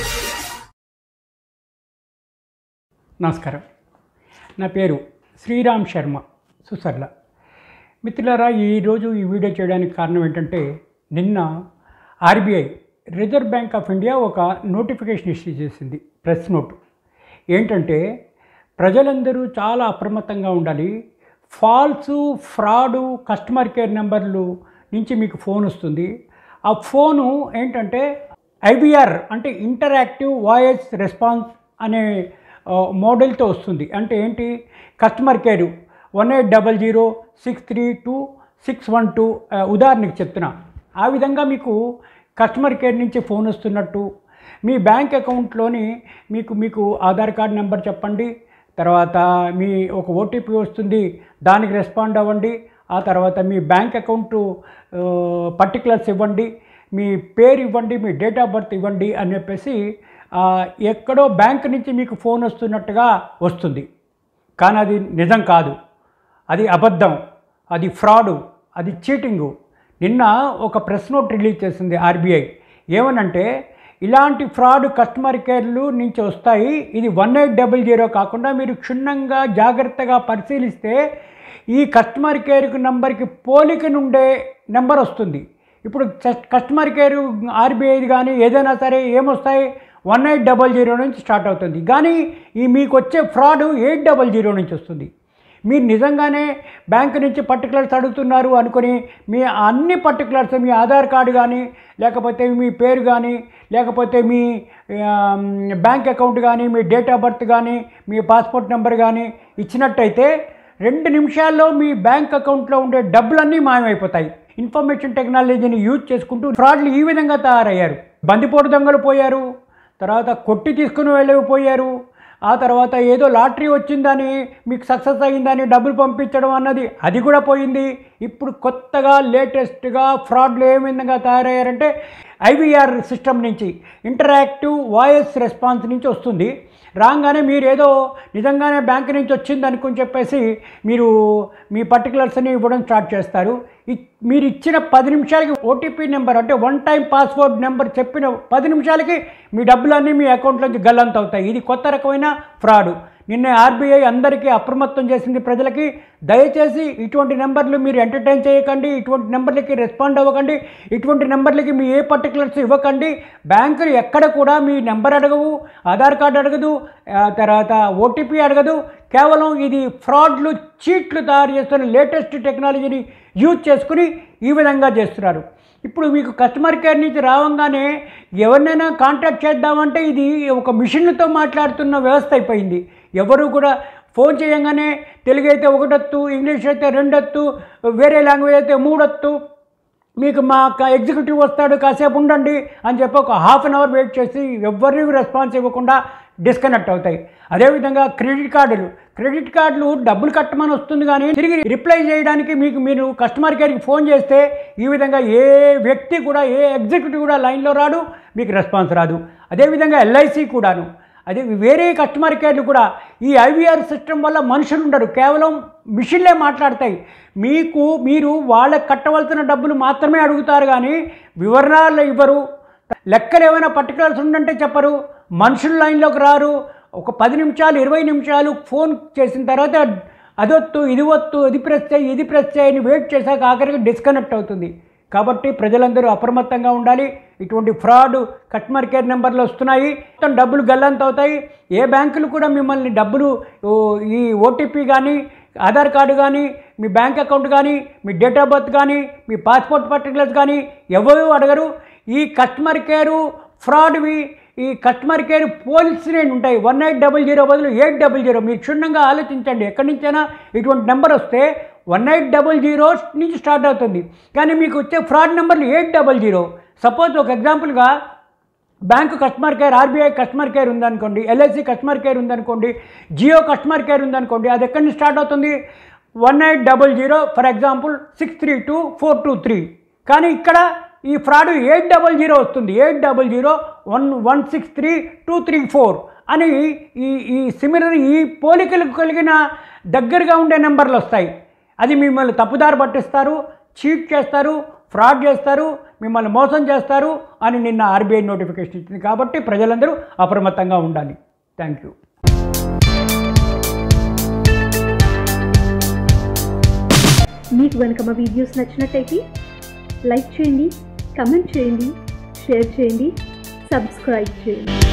నమస్కారం నా పేరు శ్రీరామ్ శర్మ సుసర్ల మిత్రులారా ఈరోజు ఈ వీడియో చేయడానికి కారణం ఏంటంటే నిన్న RBI reserve bank of India ఒక నోటిఫికేషన్ ఇష్యూ చేసింది ప్రెస్ నోట్ ఏంటంటే ప్రజలందరూ చాలా అప్రమత్తంగా ఉండాలి ఫాల్సు ఫ్రాడు కస్టమర్ కేర్ నెంబర్లు నుంచి మీకు ఫోన్ వస్తుంది ఆ ఫోను ఏంటంటే ఐబిఆర్ అంటే ఇంటరాక్టివ్ వాయిస్ రెస్పాన్స్ అనే ఆ, మోడల్తో వస్తుంది అంటే ఏంటి customer care one eight double zero six three two six one two ఉదాహరణకి చెప్తున్నా ఆ విధంగా మీకు కస్టమర్ కేర్ నుంచి ఫోన్ వస్తున్నట్టు మీ బ్యాంక్ అకౌంట్లోని మీకు మీకు ఆధార్ కార్డ్ నెంబర్ చెప్పండి తర్వాత మీ ఒక ఓటీపీ వస్తుంది దానికి రెస్పాండ్ అవ్వండి ఆ తర్వాత మీ బ్యాంక్ అకౌంట్ పర్టికులర్స్ ఇవ్వండి మీ పేరు ఇవ్వండి మీ డేట్ ఆఫ్ బర్త్ ఇవ్వండి అని చెప్పేసి ఆ, ఎక్కడో బ్యాంక్ నుంచి మీకు ఫోన్ వస్తున్నట్టుగా వస్తుంది కానీ అది నిజం కాదు అది అబద్ధం అది ఫ్రాడు అది చీటింగు నిన్న ఒక ప్రెస్ నోట్ రిలీజ్ చేసింది ఆర్బీఐ ఏమనంటే ఇలాంటి ఫ్రాడ్ కస్టమర్ కేర్లు నుంచి వస్తాయి ఇది వన్ ఎయిట్ డబల్ జీరో కాకుండా మీరు క్షుణ్ణంగా జాగ్రత్తగా పరిశీలిస్తే ఈ కస్టమర్ కేర్కి నెంబర్కి పోలిక నుండే నెంబర్ వస్తుంది ఇప్పుడు కస్- కస్టమర్ కేర్ ఆర్బీఐది కానీ ఏదైనా సరే ఏమొస్తాయి వన్ ఎయిట్ డబల్ జీరో నుంచి స్టార్ట్ అవుతుంది కానీ ఈ మీకు వచ్చే ఫ్రాడ్ ఎయిట్ డబల్ జీరో నుంచి వస్తుంది మీరు నిజంగానే బ్యాంక్ నుంచి పర్టికులర్స్ అడుగుతున్నారు అనుకుని మీ అన్ని పర్టికులర్స్ మీ ఆధార్ కార్డు కానీ లేకపోతే మీ పేరు కానీ లేకపోతే మీ ఆమ్, బ్యాంక్ అకౌంట్ కానీ మీ డేట్ ఆఫ్ బర్త్ కానీ మీ పాస్పోర్ట్ నెంబర్ కానీ ఇచ్చినట్టయితే రెండు నిమిషాల్లో మీ బ్యాంక్ అకౌంట్లో ఉండే డబ్బులన్నీ మాయమైపోతాయి ఇన్ఫర్మేషన్ టెక్నాలజీని యూజ్ చేసుకుంటూ ఫ్రాడ్లు ఈ విధంగా తయారయ్యారు బందిపోటు దొంగలు పోయారు తర్వాత కొట్టి తీసుకుని వెళ్ళిపోయారు ఆ తర్వాత ఏదో లాటరీ వచ్చిందని మీకు సక్సెస్ అయ్యిందని డబ్బులు పంపించడం అన్నది అది కూడా పోయింది ఇప్పుడు కొత్తగా లేటెస్ట్గా ఫ్రాడ్లు ఏ విధంగా తయారయ్యారంటే ఐవీఆర్ సిస్టమ్ నుంచి ఇంటరాక్టివ్ వాయిస్ రెస్పాన్స్ నుంచి వస్తుంది రాగానే మీరు ఏదో నిజంగానే బ్యాంక్ నుంచి వచ్చింది అనుకుని చెప్పేసి మీరు మీ పర్టికులర్స్ని ఇవ్వడం స్టార్ట్ చేస్తారు ఇ- మీరు ఇచ్చిన పది నిమిషాలకి ఓటీపీ నెంబర్ అంటే వన్ టైం పాస్వర్డ్ నెంబర్ చెప్పిన పది నిమిషాలకి మీ డబ్బులన్నీ మీ అకౌంట్లోంచి గల్లంత అవుతాయి ఇది కొత్త రకమైన ఫ్రాడ్ నిన్న ఆర్బీఐ అందరికీ అప్రమత్తం చేసింది ప్రజలకి దయచేసి ఇటువంటి నెంబర్లు మీరు ఎంటర్టైన్ చేయకండి ఇటువంటి నెంబర్లకి రెస్పాండ్ అవ్వకండి ఇటువంటి నెంబర్లకి మీ ఏ పర్టికులర్స్ ఇవ్వకండి బ్యాంకులు ఎక్కడ కూడా మీ నెంబర్ అడగవు ఆధార్ కార్డు అడగదు ఆ తర్వాత ఓటీపీ అడగదు కేవలం ఇది ఫ్రాడ్లు చీట్లు తయారు చేస్తున్న లేటెస్ట్ టెక్నాలజీని యూజ్ చేసుకుని ఈ విధంగా చేస్తున్నారు ఇప్పుడు మీకు కస్టమర్ కేర్ నుంచి రావంగానే ఎవరినైనా కాంటాక్ట్ చేద్దామంటే ఇది ఒక మిషన్లతో మాట్లాడుతున్న వ్యవస్థ అయిపోయింది ఎవరు కూడా ఫోన్ చేయంగానే తెలుగు అయితే ఒకటొత్తు ఇంగ్లీష్ అయితే రెండొత్తు వేరే లాంగ్వేజ్ అయితే మూడొత్తు మీకు మా క- ఎగ్జిక్యూటివ్ వస్తాడు కాసేపు ఉండండి అని చెప్పి ఒక హాఫ్ అన్ అవర్ వెయిట్ చేసి ఎవరికి రెస్పాన్స్ ఇవ్వకుండా డిస్కనెక్ట్ అవుతాయి అదేవిధంగా క్రెడిట్ కార్డులు క్రెడిట్ కార్డులు డబ్బులు కట్టమని వస్తుంది కానీ తిరిగి రిప్లై చేయడానికి మీకు మీరు కస్టమర్ కేర్కి ఫోన్ చేస్తే ఈ విధంగా ఏ వ్యక్తి కూడా ఏ ఎగ్జిక్యూటివ్ కూడా లైన్లో రాడు మీకు రెస్పాన్స్ రాదు అదేవిధంగా ఎల్ఐసి కూడాను అదే వేరే కస్టమర్ కేర్లు కూడా ఈ ఐవీఆర్ సిస్టమ్ వల్ల మనుషులు ఉండరు కేవలం మిషన్లే మాట్లాడతాయి మీకు మీరు వాళ్ళకి కట్టవలసిన డబ్బులు మాత్రమే అడుగుతారు కానీ వివరణలు ఇవ్వరు లెక్కలు ఏమైనా పర్టికులర్స్ ఉందంటే చెప్పరు మనుషులు లైన్లోకి రారు ఒక పది నిమిషాలు ఇరవై నిమిషాలు ఫోన్ చేసిన తర్వాత అదొత్తు ఇది వత్తు ఇది ప్రెస్ చేయి ఇది ప్రెస్ చేయని వెయిట్ చేశాక ఆఖరికి డిస్కనెక్ట్ అవుతుంది కాబట్టి ప్రజలందరూ అప్రమత్తంగా ఉండాలి ఇటువంటి ఫ్రాడ్ కస్టమర్ కేర్ నెంబర్లు వస్తున్నాయి మొత్తం డబ్బులు గల్లంత అవుతాయి ఏ బ్యాంకులు కూడా మిమ్మల్ని డబ్బులు ఓ, ఈ ఓటీపీ కానీ ఆధార్ కార్డు కానీ మీ బ్యాంక్ అకౌంట్ కానీ మీ డేట్ ఆఫ్ బర్త్ కానీ మీ పాస్పోర్ట్ పర్టికులర్స్ కానీ ఎవరు అడగరు ఈ కస్టమర్ కేరు ఫ్రాడ్వి ఈ కస్టమర్ కేర్ పోలీసులే ఉంటాయి వన్ ఎయిట్ డబల్ జీరో బదులు ఎయిట్ డబల్ జీరో మీరు క్షుణ్ణంగా ఆలోచించండి ఎక్కడి నుంచైనా ఇటువంటి నెంబర్ వస్తే వన్ ఎయిట్ డబల్ జీరో నుంచి స్టార్ట్ అవుతుంది కానీ మీకు వచ్చే ఫ్రాడ్ నెంబర్లు ఎయిట్ డబల్ జీరో సపోజ్ ఒక ఎగ్జాంపుల్గా bank customer care RBI customer care ఉందనుకోండి ఎల్ఐసి కస్టమర్ కేర్ ఉందనుకోండి జియో కస్టమర్ కేర్ ఉందనుకోండి అది ఎక్కడి నుంచి స్టార్ట్ అవుతుంది one eight double zero for example six three two four two three కానీ ఇక్కడ ఈ ఫ్రాడ్ ఎయిట్ డబల్ జీరో వస్తుంది eight double zero one one six three two three four అని ఈ ఈ సిమిలర్ ఈ పోలికలకు కలిగిన దగ్గరగా ఉండే నెంబర్లు వస్తాయి అది మిమ్మల్ని తప్పుదారి పట్టిస్తారు చీట్ చేస్తారు ఫ్రాడ్ చేస్తారు మిమ్మల్ని మోసం చేస్తారు అని నిన్న ఆర్బీఐ నోటిఫికేషన్ ఇచ్చింది కాబట్టి ప్రజలందరూ అప్రమత్తంగా ఉండాలి థ్యాంక్ యూ మీకు కనుక మా వీడియోస్ నచ్చినట్టయితే లైక్ చేయండి కమెంట్ చేయండి షేర్ చేయండి సబ్స్క్రైబ్ చేయండి